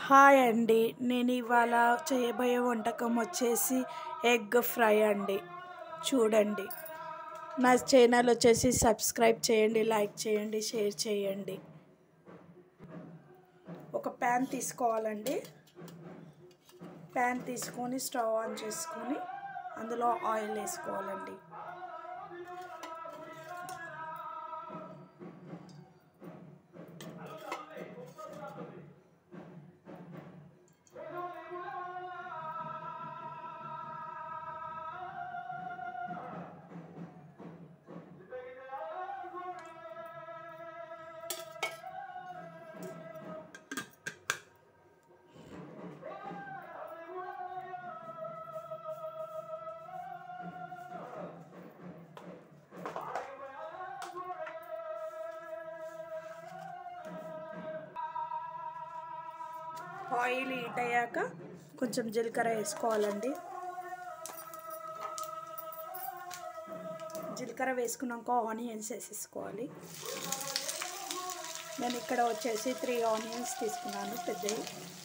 hi అండి నేను ఇవాళ చేయబోయే వంటకం వచ్చేసి ఎగ్ ఫ్రై అండి చూడండి నా ఛానల్ వచ్చేసి సబ్స్క్రైబ్ చేయండి లైక్ చేయండి షేర్ చేయండి ఒక ప్యాన్ తీసుకోవాలండి ప్యాన్ తీసుకొని స్టవ్ ఆన్ చేసుకొని అందులో ఆయిల్ వేసుకోవాలండి ఆయిల్ హీట్ అయ్యాక కొంచెం జీలకర్ర వేసుకోవాలండి జీలకర్ర వేసుకున్నాక ఆనియన్స్ వేసేసుకోవాలి నేను ఇక్కడ వచ్చేసి త్రీ ఆనియన్స్ తీసుకున్నాను పెద్దవి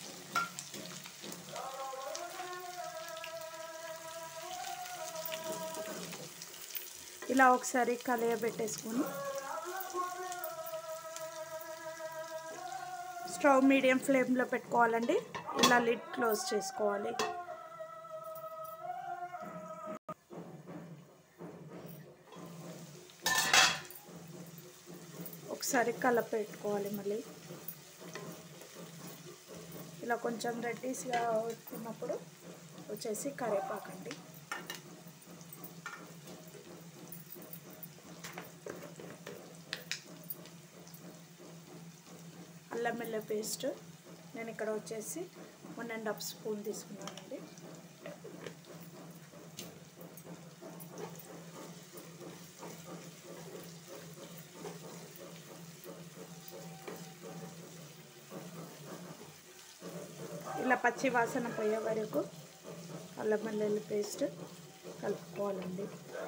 ఇలా ఒకసారి కలియబెట్టేసుకొని స్టవ్ మీడియం ఫ్లేమ్లో పెట్టుకోవాలండి ఇలా లిడ్ క్లోజ్ చేసుకోవాలి ఒకసారి కలపెట్టుకోవాలి మళ్ళీ ఇలా కొంచెం రెడ్డిస్గా వచ్చినప్పుడు వచ్చేసి కరివేపాకండి అల్లం వెల్లుల్లి పేస్ట్ నేను ఇక్కడ వచ్చేసి వన్ అండ్ హాఫ్ స్పూన్ తీసుకున్నానండి ఇలా పచ్చి వాసన పోయే వరకు అల్లం వెల్లుల్లి పేస్ట్ కలుపుకోవాలండి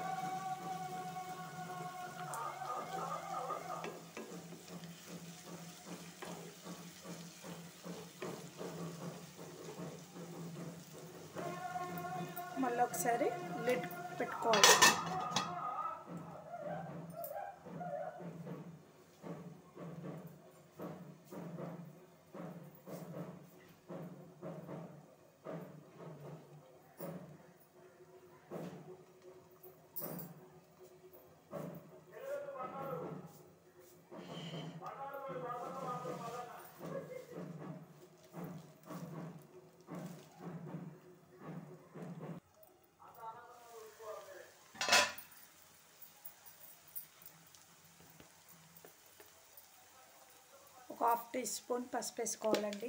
మళ్ళీ ఒకసారి లిడ్ పెట్టుకోవాలి ఒక హాఫ్ టీ స్పూన్ పసుపు వేసుకోవాలండి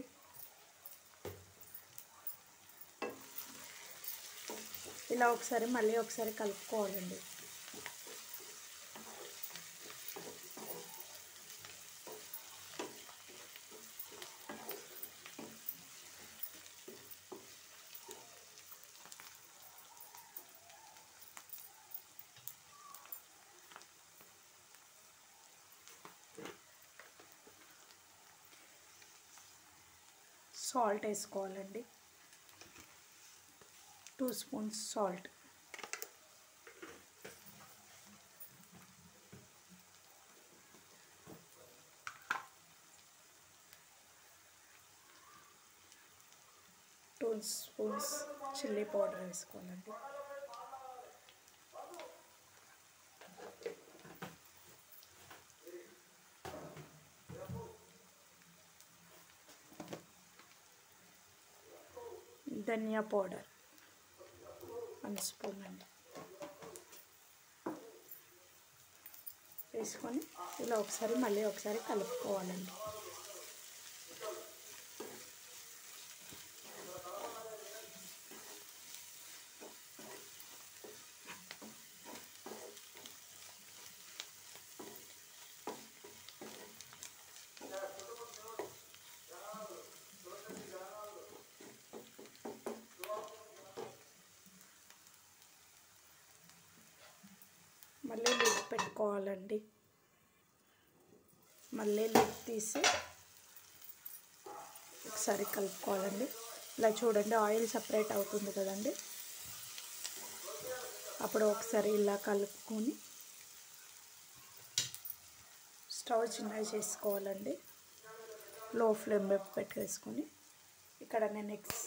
ఇలా ఒకసారి మళ్ళీ ఒకసారి కలుపుకోవాలండి సాల్ట్ వేసుకోవాలండి two spoons salt two spoons chilli powder వేసుకోవాలండి ధనియా పౌడర్ వన్ స్పూన్ అండి వేసుకొని ఇలా ఒకసారి మళ్ళీ ఒకసారి కలుపుకోవాలండి మళ్ళీ లిడ్ పెట్టుకోవాలండి మళ్ళీ లిడ్ తీసి ఒకసారి కలుపుకోవాలండి ఇలా చూడండి ఆయిల్ సపరేట్ అవుతుంది కదండి అప్పుడు ఒకసారి ఇలా కలుపుకొని స్టవ్ చిన్నగా చేసుకోవాలండి లో ఫ్లేమ్ పెట్టేసుకొని ఇక్కడ నేను ఎగ్స్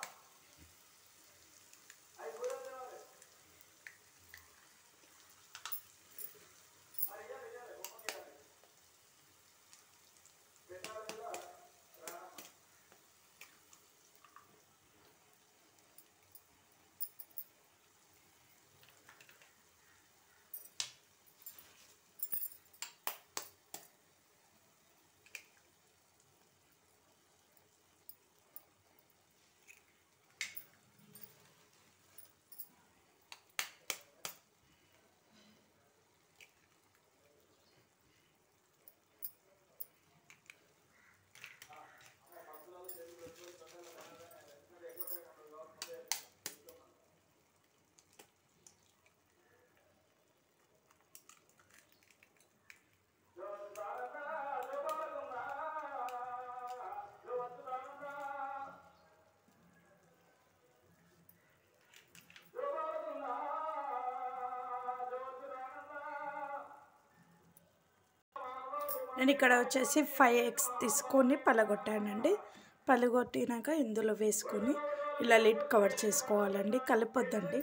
నేను ఇక్కడ వచ్చేసి ఫైవ్ ఎగ్స్ తీసుకొని పలగొట్టానండి పలగొట్టినాక ఇందులో వేసుకొని ఇలా లిడ్ కవర్ చేసుకోవాలండి కలిపొద్దండి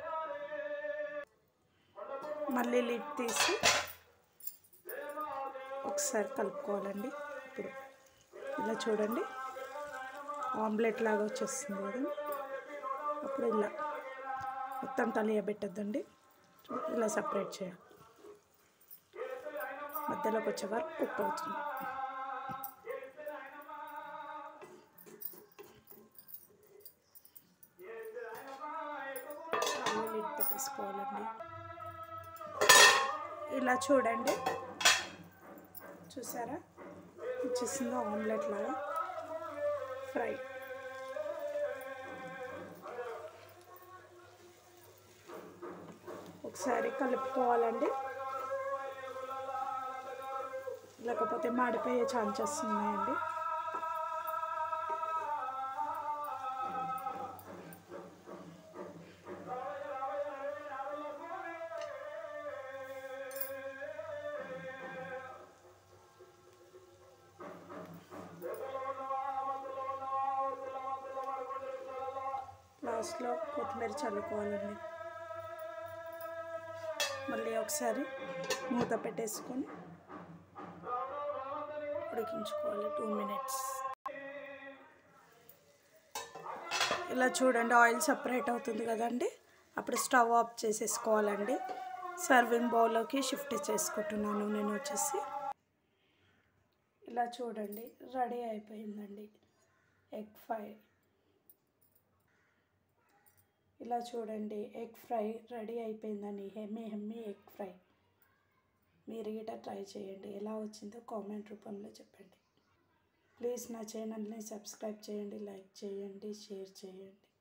మళ్ళీ లిడ్ తీసి ఒకసారి కలుపుకోవాలండి ఇప్పుడు ఇలా చూడండి ఆమ్లెట్ లాగా వచ్చేస్తుంది కదా అప్పుడు ఇలా మొత్తం కలియబెట్టద్దండి ఇలా సపరేట్ చేయాలి మధ్యలోకి వచ్చే వరకు కుక్ అవుతుంది లిడ్ పెట్టేసుకోవాలండి ఇలా చూడండి చూసారా వచ్చేసింది ఆమ్లెట్ లాగా ఫ్రై ఒకసారి కలుపుకోవాలండి లేకపోతే మాడిపోయే ఛాన్సెస్ ఉన్నాయండి లాస్ట్లో కొత్తిమీర చల్లుకోవాలండి మళ్ళీ ఒకసారి మూత పెట్టేసుకొని ఉడికించుకోవాలి టూ మినిట్స్ ఇలా చూడండి ఆయిల్ సపరేట్ అవుతుంది కదండి అప్పుడు స్టవ్ ఆఫ్ చేసేసుకోవాలండి సర్వింగ్ బౌల్లోకి షిఫ్ట్ చేసుకుంటున్నాను నేను వచ్చేసి ఇలా చూడండి రెడీ అయిపోయిందండి ఎగ్ ఫ్రై ఇలా చూడండి ఎగ్ ఫ్రై రెడీ అయిపోయిందని హెమ్మీ హెమ్మీ ఎగ్ ఫ్రై మీరు గిట ట్రై చేయండి ఎలా వచ్చిందో కామెంట్ రూపంలో చెప్పండి ప్లీజ్ నా ఛానల్ని సబ్స్క్రైబ్ చేయండి లైక్ చేయండి షేర్ చేయండి